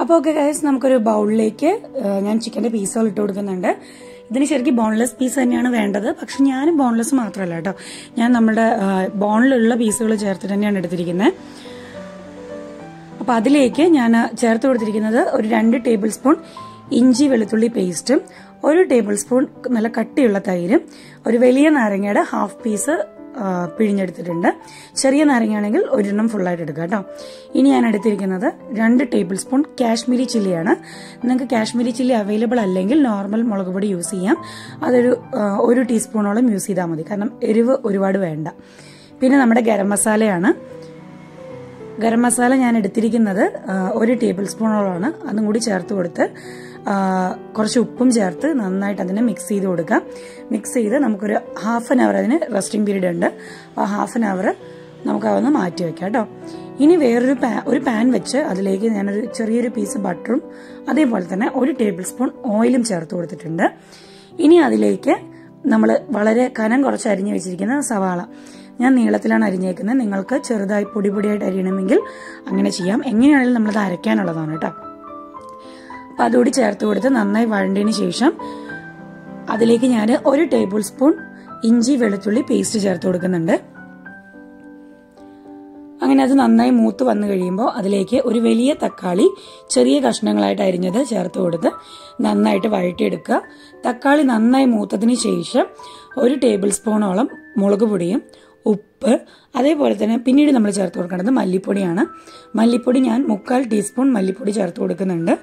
അപ്പോൾ okay guys നമുക്കൊരു ബൗളിലേക്ക് ഞാൻ ചിക്കന്റെ പീസുകൾ ഇട്ട് കൊടുക്കുന്നുണ്ട് ഇതിന് ശരിക്കും ബോൺലെസ് പീസ് തന്നെയാണ് വേണ്ടത് പക്ഷെ ഞാൻ ബോൺലെസ് മാത്രമല്ല കേട്ടോ ഞാൻ നമ്മുടെ ബോണിലുള്ള പീസുകൾ ചേർത്തിട്ട് തന്നെയാണ് എടുത്തിരിക്കുന്നത് അപ്പോൾ അതിലേക്ക് ഞാൻ ചേർത്ത് കൊടുത്തിരിക്കുന്നത് ഒരു രണ്ട് ടേബിൾ സ്പൂൺ ഇഞ്ചി വെളുത്തുള്ളി പേസ്റ്റും ഒരു ടേബിൾ സ്പൂൺ നല്ല കട്ടിയുള്ള തൈരും ഒരു വലിയ നാരങ്ങയുടെ ഹാഫ് പീസ് ആ, പിഴിഞ്ഞെടുത്തിട്ടുണ്ട് ചെറിയ നാരങ്ങയാണെങ്കിൽ ഒരെണ്ണം ഫുള്ളായിട്ട് എടുക്കുക കേട്ടോ ഇനി ഞാൻ എടുത്തിരിക്കുന്നത് രണ്ട് ടേബിൾ സ്പൂൺ കാശ്മീരി ചില്ലിയാണ് നിങ്ങൾക്ക് കാശ്മീരി ചില്ലി അവൈലബിൾ അല്ലെങ്കിൽ നോർമൽ മുളക് പൊടി യൂസ് ചെയ്യാം അതൊരു ആ, ഒരു ടീസ്പൂണോളം യൂസ് ചെയ്താൽ മതി കാരണം എരിവ് ഒരുപാട് വേണ്ട പിന്നെ നമ്മുടെ ഗരം മസാലയാണ് ഗരം മസാല ഞാൻ എടുത്തിരിക്കുന്നത് ആ, ഒരു ടേബിൾ സ്പൂണോളമാണ് അതും കൂടി ചേർത്ത് കൊടുത്ത് ആ, കുറച്ച് ഉപ്പും ചേർത്ത് നന്നായിട്ട് അതിനെ മിക്സ് ചെയ്ത് കൊടുക്കാം മിക്സ് ചെയ്ത് നമുക്കൊരു ഹാഫ് ആൻ അവർ അതിന് റെസ്റ്റിംഗ് പീരീഡ് ഉണ്ട് ആ ഹാഫ് ആൻ അവർ നമുക്ക് അതൊന്ന് മാറ്റി വെക്കാം കേട്ടോ ഇനി വേറൊരു പാൻ ഒരു പാൻ വെച്ച് അതിലേക്ക് ഞാനൊരു ചെറിയൊരു പീസ് ബട്ടറും അതേപോലെ തന്നെ ഒരു ടേബിൾ സ്പൂൺ ഓയിലും ചേർത്ത് കൊടുത്തിട്ടുണ്ട് ഇനി അതിലേക്ക് നമ്മൾ വളരെ കനം കുറച്ച് അരിഞ്ഞു വെച്ചിരിക്കുന്ന സവാള ഞാൻ നീളത്തിലാണ് അരിഞ്ഞേക്കുന്നത് നിങ്ങൾക്ക് ചെറുതായി പൊടി പൊടിയായിട്ട് അരിയണമെങ്കിൽ അങ്ങനെ ചെയ്യാം എങ്ങനെയാണെങ്കിലും നമ്മളത് അരയ്ക്കാനുള്ളതാണ് കേട്ടോ അപ്പം അതുകൂടി ചേർത്ത് കൊടുത്ത് നന്നായി വഴണ്ടതിന് ശേഷം അതിലേക്ക് ഞാൻ ഒരു ടേബിൾ സ്പൂൺ ഇഞ്ചി വെളുത്തുള്ളി പേസ്റ്റ് ചേർത്ത് കൊടുക്കുന്നുണ്ട് അങ്ങനെ അത് നന്നായി മൂത്ത് വന്നു കഴിയുമ്പോൾ അതിലേക്ക് ഒരു വലിയ തക്കാളി ചെറിയ കഷ്ണങ്ങളായിട്ട് അരിഞ്ഞത് ചേർത്ത് കൊടുത്ത് നന്നായിട്ട് വഴറ്റിയെടുക്കുക തക്കാളി നന്നായി മൂത്തതിന് ശേഷം ഒരു ടേബിൾ സ്പൂണോളം മുളക് പൊടിയും ഉപ്പ് അതേപോലെ തന്നെ പിന്നീട് നമ്മൾ ചേർത്ത് കൊടുക്കേണ്ടത് മല്ലിപ്പൊടിയാണ് മല്ലിപ്പൊടി ഞാൻ മുക്കാൽ ടീസ്പൂൺ മല്ലിപ്പൊടി ചേർത്ത് കൊടുക്കുന്നുണ്ട്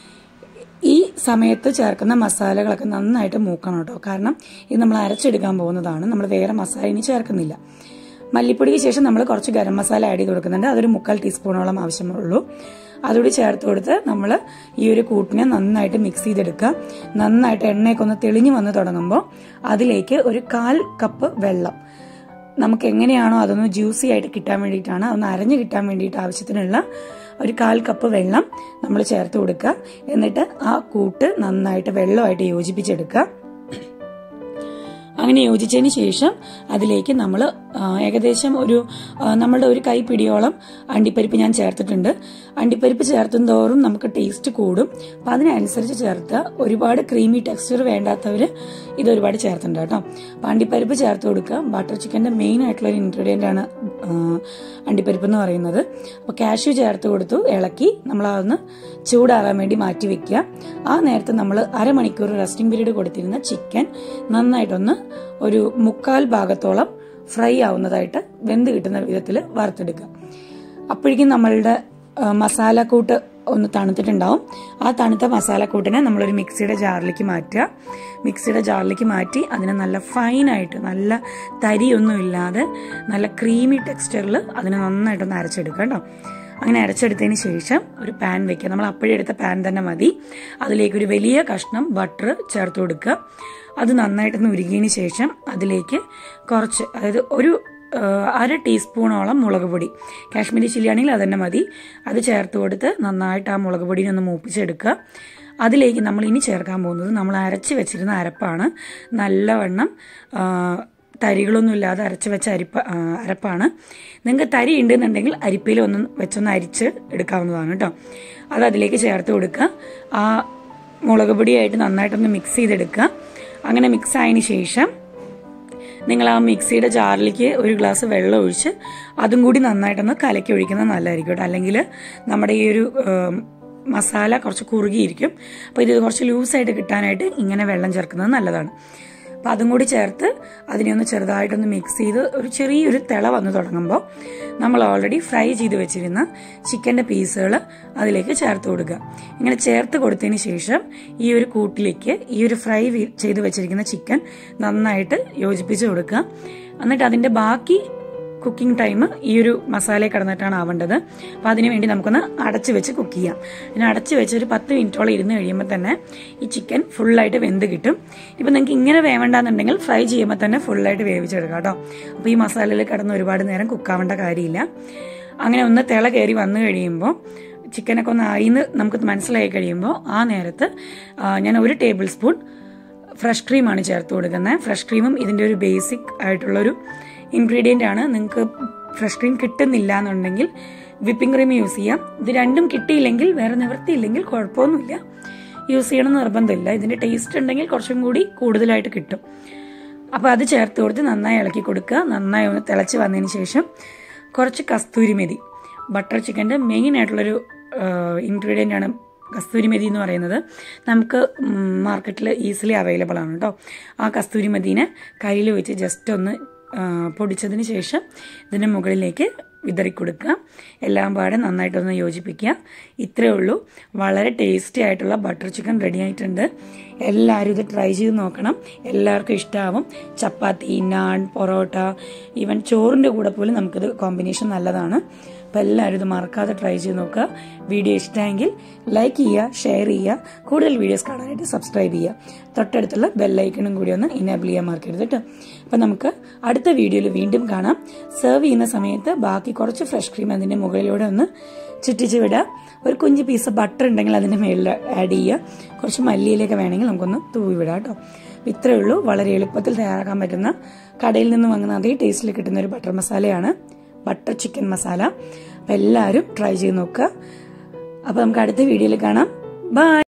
ഈ സമയത്ത് ചേർക്കുന്ന മസാലകളൊക്കെ നന്നായിട്ട് മൂക്കണം കേട്ടോ കാരണം ഇത് നമ്മൾ അരച്ചെടുക്കാൻ പോകുന്നതാണ് നമ്മൾ വേറെ മസാല ഇനി ചേർക്കുന്നില്ല മല്ലിപ്പൊടിക്ക് ശേഷം നമ്മൾ കുറച്ച് ഗരം മസാല ആഡ് ചെയ്ത് കൊടുക്കുന്നുണ്ട് അതൊരു മുക്കാൽ ടീസ്പൂണോളം ആവശ്യമുള്ളൂ അതുകൂടി ചേർത്ത് കൊടുത്ത് നമ്മൾ ഈ ഒരു കൂട്ടിനെ നന്നായിട്ട് മിക്സ് ചെയ്തെടുക്കുക നന്നായിട്ട് എണ്ണയൊക്കെ ഒന്ന് തെളിഞ്ഞു വന്ന് തുടങ്ങുമ്പോൾ അതിലേക്ക് ഒരു കാൽ കപ്പ് വെള്ളം നമുക്ക് എങ്ങനെയാണോ അതൊന്ന് ജ്യൂസി ആയിട്ട് കിട്ടാൻ വേണ്ടിയിട്ടാണ് അതൊന്ന് അരഞ്ഞു കിട്ടാൻ വേണ്ടിയിട്ട് ആവശ്യത്തിനുള്ള ഒരു കാൽ കപ്പ് വെള്ളം നമ്മൾ ചേർത്ത് കൊടുക്കുക എന്നിട്ട് ആ കൂട്ട് നന്നായിട്ട് വെള്ളമായിട്ട് യോജിപ്പിച്ചെടുക്കുക അങ്ങനെ യോജിച്ചതിന് ശേഷം അതിലേക്ക് നമ്മൾ ഏകദേശം ഒരു ആ, നമ്മളുടെ ഒരു കൈപ്പിടിയോളം അണ്ടിപ്പരിപ്പ് ഞാൻ ചേർത്തിട്ടുണ്ട് അണ്ടിപ്പരിപ്പ് ചേർത്തും തോറും നമുക്ക് ടേസ്റ്റ് കൂടും അപ്പം അതിനനുസരിച്ച് ചേർത്ത് ഒരുപാട് ക്രീമി ടെക്സ്ചർ വേണ്ടാത്തവർ ഇത് ഒരുപാട് ചേർത്തിട്ടുണ്ട് കേട്ടോ അപ്പം അണ്ടിപ്പരിപ്പ് ചേർത്ത് കൊടുക്കുക ബട്ടർ ചിക്കൻ്റെ മെയിൻ ആയിട്ടുള്ള ഒരു ഇൻഗ്രീഡിയൻ്റ് ആണ് ആ, അണ്ടിപ്പരിപ്പ് എന്ന് പറയുന്നത് അപ്പോൾ കാഷ്യൂ ചേർത്ത് കൊടുത്തു ഇളക്കി നമ്മൾ അതൊന്ന് ചൂടാറാൻ വേണ്ടി മാറ്റി വെക്കുക ആ നേരത്ത് നമ്മൾ അരമണിക്കൂർ റെസ്റ്റിംഗ് പീരീഡ് കൊടുത്തിരുന്ന ചിക്കൻ നന്നായിട്ടൊന്ന് ഒരു മുക്കാൽ ഭാഗത്തോളം ഫ്രൈ ആവുന്നതായിട്ട് വെന്ത് കിട്ടുന്ന വിധത്തിൽ വറുത്തെടുക്കുക അപ്പോഴേക്കും നമ്മളുടെ ആ, മസാലക്കൂട്ട് ഒന്ന് തണുത്തിട്ടുണ്ടാവും ആ തണുത്ത മസാലക്കൂട്ടിനെ നമ്മളൊരു മിക്സിയുടെ ജാറിലേക്ക് മാറ്റുക മിക്സിയുടെ ജാറിലേക്ക് മാറ്റി അതിനെ നല്ല ഫൈനായിട്ട് നല്ല തരിയൊന്നും ഇല്ലാതെ നല്ല ക്രീമി ടെക്സ്ചറിൽ അതിനെ നന്നായിട്ടൊന്ന് അരച്ചെടുക്കുക കേട്ടോ അങ്ങനെ അരച്ചെടുത്തതിന് ശേഷം ഒരു പാൻ വെക്കുക നമ്മൾ അപ്പോഴേ എടുത്ത പാൻ തന്നെ മതി അതിലേക്ക് ഒരു വലിയ കഷ്ണം ബട്ടർ ചേർത്ത് കൊടുക്കുക അത് നന്നായിട്ടൊന്ന് ഉരുകിയതിന് ശേഷം അതിലേക്ക് കുറച്ച് അതായത് ഒരു ആ, അര ടീസ്പൂണോളം മുളക് പൊടി കാശ്മീരി ചില്ലി ആണെങ്കിൽ അത് തന്നെ മതി അത് ചേർത്ത് കൊടുത്ത് നന്നായിട്ട് ആ മുളക് പൊടിനെ ഒന്ന് മൂപ്പിച്ചെടുക്കുക അതിലേക്ക് നമ്മൾ ഇനി ചേർക്കാൻ പോകുന്നത് നമ്മൾ അരച്ച് വെച്ചിരുന്ന അരപ്പാണ് നല്ലവണ്ണം ആ, തരികളൊന്നും ഇല്ലാതെ അരച്ച് വെച്ച അരിപ്പ ആ, അരപ്പാണ് നിങ്ങൾക്ക് തരി ഉണ്ടെന്നുണ്ടെങ്കിൽ അരിപ്പയിൽ ഒന്ന് വെച്ചൊന്ന് അരിച്ച് എടുക്കാവുന്നതാണ് കേട്ടോ അത് അതിലേക്ക് ചേർത്ത് കൊടുക്കുക ആ മുളക് പൊടിയായിട്ട് നന്നായിട്ടൊന്ന് മിക്സ് ചെയ്തെടുക്കുക അങ്ങനെ മിക്സ് ആയതിന് ശേഷം നിങ്ങൾ ആ മിക്സിയുടെ ജാറിലേക്ക് ഒരു ഗ്ലാസ് വെള്ളം ഒഴിച്ച് അതും കൂടി നന്നായിട്ടൊന്ന് കലക്കി ഒഴിക്കുന്നത് നല്ലതായിരിക്കും കേട്ടോ അല്ലെങ്കിൽ നമ്മുടെ ഈ ഒരു ഏം, മസാല കുറച്ച് കുറുകിയിരിക്കും അപ്പോൾ ഇത് കുറച്ച് ലൂസായിട്ട് കിട്ടാനായിട്ട് ഇങ്ങനെ വെള്ളം ചേർക്കുന്നത് നല്ലതാണ് അപ്പോൾ അതും കൂടി ചേർത്ത് അതിനെ ഒന്ന് ചെറുതായിട്ടൊന്ന് മിക്സ് ചെയ്ത് ഒരു ചെറിയൊരു തിള വന്ന് തുടങ്ങുമ്പോൾ നമ്മൾ ഓൾറെഡി ഫ്രൈ ചെയ്ത് വെച്ചിരുന്ന ചിക്കൻ്റെ പീസുകൾ അതിലേക്ക് ചേർത്ത് കൊടുക്കുക ഇങ്ങനെ ചേർത്ത് കൊടുത്തതിന് ശേഷം ഈ ഒരു കൂട്ടിലേക്ക് ഈ ഒരു ഫ്രൈ ചെയ്ത് വെച്ചിരിക്കുന്ന ചിക്കൻ നന്നായിട്ട് യോജിപ്പിച്ച് കൊടുക്കുക എന്നിട്ട് അതിൻ്റെ ബാക്കി കുക്കിംഗ് ടൈം ഈ ഒരു മസാലയിൽ കിടന്നിട്ടാണ് ആവേണ്ടത് അപ്പോൾ അതിന് വേണ്ടി നമുക്കൊന്ന് അടച്ച് വെച്ച് കുക്ക് ചെയ്യാം പിന്നെ അടച്ച് വെച്ച് ഒരു പത്ത് മിനിറ്റോളം ഇരുന്ന് കഴിയുമ്പോൾ തന്നെ ഈ ചിക്കൻ ഫുള്ളായിട്ട് വെന്ത് കിട്ടും ഇപ്പം നിങ്ങൾക്ക് ഇങ്ങനെ വേവണ്ടെന്നുണ്ടെങ്കിൽ ഫ്രൈ ചെയ്യുമ്പോൾ തന്നെ ഫുള്ളായിട്ട് വേവിച്ചെടുക്കാം കേട്ടോ അപ്പോൾ ഈ മസാലയിൽ കിടന്ന് ഒരുപാട് നേരം കുക്കാവേണ്ട കാര്യമില്ല അങ്ങനെ ഒന്ന് തിള കയറി വന്നു കഴിയുമ്പോൾ ചിക്കനൊക്കെ ഒന്ന് ആയിന്ന് നമുക്ക് മനസ്സിലായി കഴിയുമ്പോൾ ആ നേരത്ത് ആ, ഞാൻ ഒരു ടേബിൾ സ്പൂൺ ഫ്രഷ് ക്രീമാണ് ചേർത്ത് കൊടുക്കുന്നത് ഫ്രഷ് ക്രീമും ഇതിൻ്റെ ഒരു ബേസിക് ആയിട്ടുള്ളൊരു ഇൻഗ്രീഡിയൻ്റ് ആണ് നിങ്ങൾക്ക് ഫ്രഷ് ക്രീം കിട്ടുന്നില്ല എന്നുണ്ടെങ്കിൽ വിപ്പിംഗ് ക്രീം യൂസ് ചെയ്യാം ഇത് രണ്ടും കിട്ടിയില്ലെങ്കിൽ വേറെ നിവൃത്തിയില്ലെങ്കിൽ കുഴപ്പമൊന്നുമില്ല യൂസ് ചെയ്യണം എന്ന് നിർബന്ധമില്ല ഇതിന്റെ ടേസ്റ്റ് ഉണ്ടെങ്കിൽ കുറച്ചും കൂടി കൂടുതലായിട്ട് കിട്ടും അപ്പോൾ അത് ചേർത്ത് കൊടുത്ത് നന്നായി ഇളക്കി കൊടുക്കുക നന്നായി ഒന്ന് തിളച്ച് വന്നതിന് ശേഷം കുറച്ച് കസ്തൂരി മെതി ബട്ടർ ചിക്കൻ്റെ മെയിൻ ആയിട്ടുള്ളൊരു ഇൻഗ്രീഡിയൻ്റ് ആണ് കസ്തൂരി മെതി എന്ന് പറയുന്നത് നമുക്ക് മാർക്കറ്റിൽ ഈസിലി അവൈലബിൾ ആണ് കേട്ടോ ആ കസ്തൂരി മെതിനെ കയ്യിൽ വെച്ച് ജസ്റ്റ് ഒന്ന് ആ, പൊടിച്ചതിന് ശേഷം ഇതിൻ്റെ മുകളിലേക്ക് വിതറി കൊടുക്കുക എല്ലാം പാടെ നന്നായിട്ടൊന്ന് യോജിപ്പിക്കുക ഇത്രയേ ഉള്ളൂ വളരെ ടേസ്റ്റി ആയിട്ടുള്ള ബട്ടർ ചിക്കൻ റെഡി ആയിട്ടുണ്ട് എല്ലാവരും ഇത് ട്രൈ ചെയ്ത് നോക്കണം എല്ലാവർക്കും ഇഷ്ടമാവും ചപ്പാത്തി നാൻ പൊറോട്ട ഈവൻ ചോറിൻ്റെ കൂടെ പോലും നമുക്കിത് കോമ്പിനേഷൻ നല്ലതാണ് അപ്പോൾ എല്ലാവരും ഇത് മറക്കാതെ ട്രൈ ചെയ്ത് നോക്കുക വീഡിയോ ഇഷ്ടമെങ്കിൽ ലൈക്ക് ചെയ്യുക ഷെയർ ചെയ്യുക കൂടുതൽ വീഡിയോസ് കാണാനായിട്ട് സബ്സ്ക്രൈബ് ചെയ്യുക തൊട്ടടുത്തുള്ള ബെല്ലൈക്കണും കൂടി ഒന്ന് ഇനേബിൾ ചെയ്യാൻ മറക്കരുത് കേട്ടോ അപ്പം നമുക്ക് അടുത്ത വീഡിയോയിൽ വീണ്ടും കാണാം സെർവ് ചെയ്യുന്ന സമയത്ത് ബാക്കി കുറച്ച് ഫ്രഷ് ക്രീം അതിൻ്റെ മുകളിലൂടെ ഒന്ന് ചുറ്റിച്ച് വിടുക ഒരു കുഞ്ഞ് പീസ് ബട്ടർ ഉണ്ടെങ്കിൽ അതിൻ്റെ മുകളിൽ ആഡ് ചെയ്യുക കുറച്ച് മല്ലിയിലൊക്കെ വേണമെങ്കിൽ നമുക്കൊന്ന് തൂവി വിടാം കേട്ടോ അപ്പം ഇത്രയേ ഉള്ളൂ വളരെ എളുപ്പത്തിൽ തയ്യാറാക്കാൻ പറ്റുന്ന കടയിൽ നിന്ന് വാങ്ങുന്ന അതേ ടേസ്റ്റിൽ കിട്ടുന്ന ഒരു ബട്ടർ മസാലയാണ് ബട്ടർ ചിക്കൻ മസാല അപ്പം എല്ലാവരും ട്രൈ ചെയ്ത് നോക്കുക അപ്പം നമുക്ക് അടുത്ത വീഡിയോയിൽ കാണാം ബൈ